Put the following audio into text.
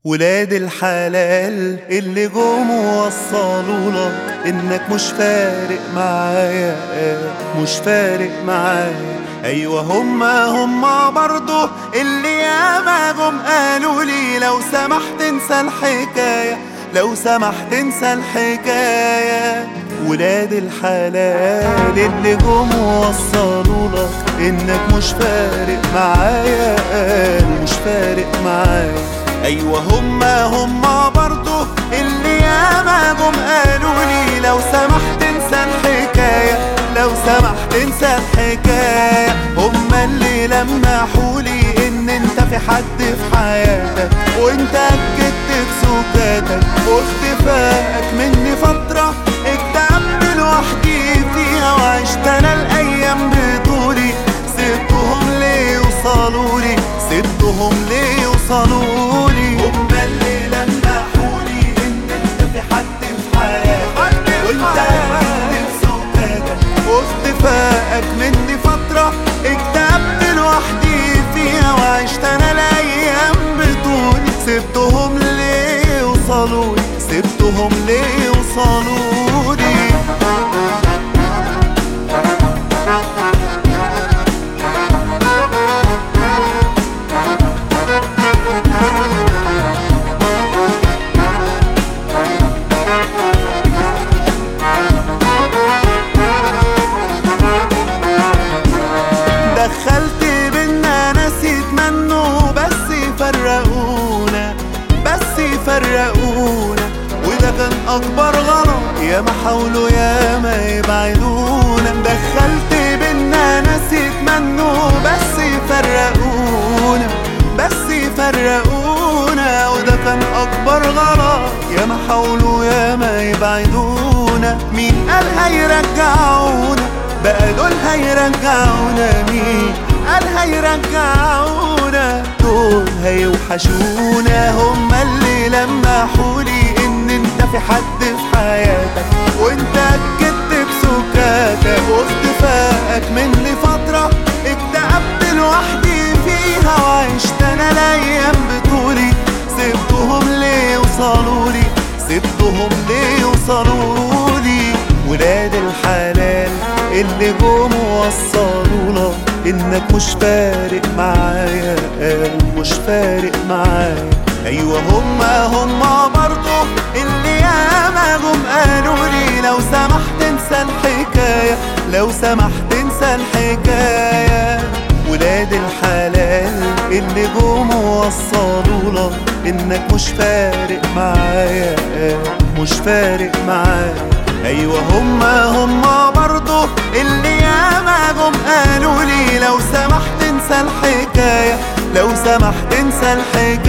ولاد الحلال اللي جم وصلوا لك انك مش فارق معايا مش فارق معايا ايوه هما هما برضه اللي ياما جم قالوا لي لو سمحت انسى الحكايه لو سمحت انسى الحكايه ولاد الحلال اللي جم وصلوا لك انك مش فارق معايا مش فارق معايا ايوه هما هما برضو اللي ياما جم قالوا لي لو سمحت انسى الحكايه لو سمحت انسى الحكايه هما اللي لمحولي ان انت في حد في حياتك وانت اكدت بسكاتك واختفائك مني فتره اكتئبت لوحدي فيها وعشت انا الايام بطولي سبتهم ليه يوصلوا لي سبتهم ليه يوصلوا لي هما اللي لمحولي ان انت في حد في حياتك وانت اكدت بسكاتك واختفائك مني فتره اكتئبت لوحدي فيها وعشت انا الايام بطولي سبتهم ليه يوصلوا لي سبتهم ليه يوصلوا لي دخلت بينا ناس يتمنوا بس يفرقونا بس يفرقونا وده كان اكبر غلط يا ما حاولوا يا ما يبعدونا دخلت بينا ناس يتمنوا بس يفرقونا بس يفرقونا وده كان اكبر غلط يا ما حاولوا يا ما يبعدونا مين قال هيرجعونا بقى دول هيرجعونا مين قال هيرجعونا دول هيوحشونا هما اللي لمحولي ان انت في حد في حياتك وانت اكدت بسكاتك واختفائك مني فترة اكتئبت لوحدي فيها وعشت انا الايام بطولي سبتهم ليه يوصلوا لي سبتهم ليه يوصلوا لي ولاد الحلال اللي جم وصلوا لك انك مش فارق معايا مش فارق معايا ايوه هما هما برضه اللي ياما جم قالوا لي لو سمحت انسى الحكايه لو سمحت انسى الحكايه ولاد الحلال اللي جم وصلوا لك انك مش فارق معايا مش فارق معايا ايوه هما هما برضه اللي ياما جم قالوا لي لو سمحت انسى الحكايه لو سمحت انسى الحكايه